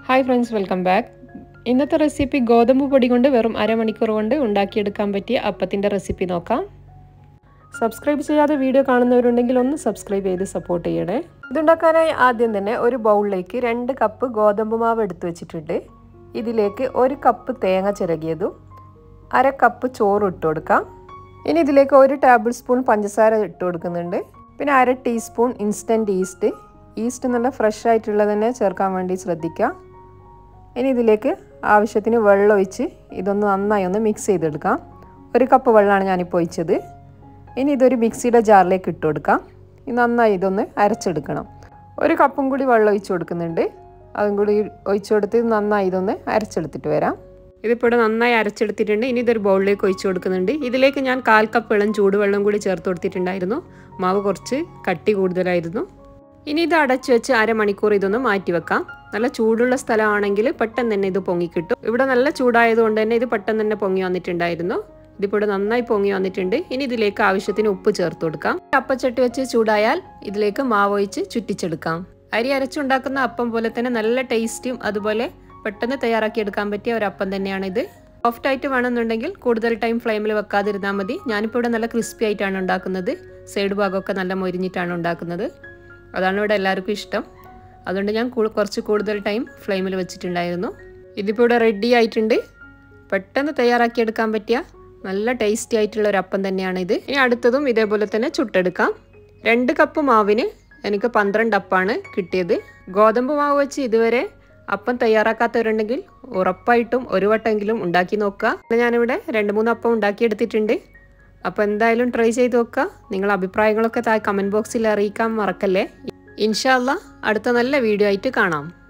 hi friends welcome back ഇന്നത്തെ recipe ഗോതമ്പ് പൊടി കൊണ്ട് വെറും അരമണിക്കൂർ കൊണ്ട് ഉണ്ടാക്കിയെടുക്കാൻ പറ്റിയ അപ്പത്തിൻ്റെ റെസിപ്പി നോക്കാം സബ്സ്ക്രൈബ് ചെയ്യാതെ വീഡിയോ കാണുന്നവരുണ്ടെങ്കിൽ ഒന്ന് സബ്സ്ക്രൈബ് ചെയ്ത് സപ്പോർട്ട് ചെയ്യണേ ഇതുണ്ടാക്കാനായി ആദ്യം തന്നെ ഒരു ബൗളിലേക്ക് രണ്ട് കപ്പ് ഗോതമ്പ് മാവ് എടുത്തു വെച്ചിട്ടുണ്ട് ഇതിലേക്ക് ഒരു കപ്പ് തേങ്ങ ചിരകിയതും അര കപ്പ് ചോറ് ഇട്ട് കൊടുക്കാം ഇനി ഇതിലേക്ക് ഒരു ടേബിൾ സ്പൂൺ പഞ്ചസാര ഇട്ട് കൊടുക്കുന്നുണ്ട് പിന്നെ അര ടീസ്പൂൺ ഇൻസ്റ്റൻറ്റ് ഈസ്റ്റ് ഈസ്റ്റ് നല്ല ഫ്രഷ് ആയിട്ടുള്ളത് തന്നെ ചേർക്കാൻ വേണ്ടി ശ്രദ്ധിക്കുക ഇനി ഇതിലേക്ക് ആവശ്യത്തിന് വെള്ളം ഒഴിച്ച് ഇതൊന്ന് നന്നായി ഒന്ന് മിക്സ് ചെയ്തെടുക്കാം ഒരു കപ്പ് വെള്ളമാണ് ഞാനിപ്പോൾ ഒഴിച്ചത് ഇനി ഇതൊരു മിക്സിയുടെ ജാറിലേക്ക് ഇട്ട് കൊടുക്കാം ഇത് നന്നായി ഇതൊന്ന് അരച്ചെടുക്കണം ഒരു കപ്പും കൂടി വെള്ളം ഒഴിച്ച് കൊടുക്കുന്നുണ്ട് അതും കൂടി ഒഴിച്ചു കൊടുത്ത് നന്നായി ഇതൊന്ന് അരച്ചെടുത്തിട്ട് വരാം ഇതിപ്പോൾ ഇവിടെ നന്നായി അരച്ചെടുത്തിട്ടുണ്ട് ഇനി ഇതൊരു ബൗളിലേക്ക് ഒഴിച്ചു കൊടുക്കുന്നുണ്ട് ഇതിലേക്ക് ഞാൻ കാൽ കപ്പ് വെള്ളം ചൂടുവെള്ളം കൂടി ചേർത്ത് കൊടുത്തിട്ടുണ്ടായിരുന്നു മാവ് കുറച്ച് കട്ടി കൂടുതലായിരുന്നു ഇനി ഇത് അടച്ചു വെച്ച് അരമണിക്കൂർ ഇതൊന്ന് മാറ്റി വെക്കാം നല്ല ചൂടുള്ള സ്ഥലമാണെങ്കിൽ പെട്ടെന്ന് തന്നെ ഇത് പൊങ്ങിക്കിട്ടും ഇവിടെ നല്ല ചൂടായതുകൊണ്ട് തന്നെ ഇത് പെട്ടെന്ന് തന്നെ പൊങ്ങി വന്നിട്ടുണ്ടായിരുന്നു ഇതിപ്പോൾ ഇവിടെ നന്നായി പൊങ്ങി വന്നിട്ടുണ്ട് ഇനി ഇതിലേക്ക് ആവശ്യത്തിന് ഉപ്പ് ചേർത്ത് കൊടുക്കാം അപ്പച്ചട്ടി വെച്ച് ചൂടായാൽ ഇതിലേക്ക് മാവ് ഒഴിച്ച് ചുറ്റിച്ചെടുക്കാം അരി അരച്ചുണ്ടാക്കുന്ന അപ്പം പോലെ തന്നെ നല്ല ടേസ്റ്റും അതുപോലെ പെട്ടെന്ന് തയ്യാറാക്കി എടുക്കാൻ പറ്റിയ ഒരു അപ്പം തന്നെയാണിത് സോഫ്റ്റ് ആയിട്ട് വേണമെന്നുണ്ടെങ്കിൽ കൂടുതൽ ടൈം ഫ്ലെയിമിൽ വെക്കാതിരുന്നാൽ മതി ഞാനിപ്പോൾ ഇവിടെ നല്ല ക്രിസ്പി ആയിട്ടാണ് ഉണ്ടാക്കുന്നത് സൈഡ് ഭാഗമൊക്കെ നല്ല മൊരിഞ്ഞിട്ടാണ് ഉണ്ടാക്കുന്നത് അതാണ് ഇവിടെ എല്ലാവർക്കും ഇഷ്ടം അതുകൊണ്ട് ഞാൻ കുറച്ച് കൂടുതൽ ടൈം ഫ്ലെയിമിൽ വെച്ചിട്ടുണ്ടായിരുന്നു ഇതിപ്പോൾ ഇവിടെ റെഡി ആയിട്ടുണ്ട് പെട്ടെന്ന് തയ്യാറാക്കിയെടുക്കാൻ പറ്റിയ നല്ല ടേസ്റ്റി ആയിട്ടുള്ള ഒരു അപ്പം തന്നെയാണ് ഇത് ഇനി അടുത്തതും ഇതേപോലെ തന്നെ ചുട്ടെടുക്കാം രണ്ട് കപ്പ് മാവിന് എനിക്ക് പന്ത്രണ്ട് അപ്പാണ് കിട്ടിയത് ഗോതമ്പ് മാവ് വെച്ച് ഇതുവരെ അപ്പം തയ്യാറാക്കാത്തവരുണ്ടെങ്കിൽ ഉറപ്പായിട്ടും ഒരു വട്ടമെങ്കിലും ഉണ്ടാക്കി നോക്കുക ഞാനിവിടെ രണ്ട് മൂന്ന് അപ്പം ഉണ്ടാക്കിയെടുത്തിട്ടുണ്ട് അപ്പോൾ എന്തായാലും ട്രൈ ചെയ്ത് നോക്കുക നിങ്ങളുടെ അഭിപ്രായങ്ങളൊക്കെ താഴെ കമൻറ്റ് ബോക്സിൽ അറിയിക്കാൻ മറക്കല്ലേ ഇൻഷാല്ല അടുത്ത നല്ല വീഡിയോ ആയിട്ട് കാണാം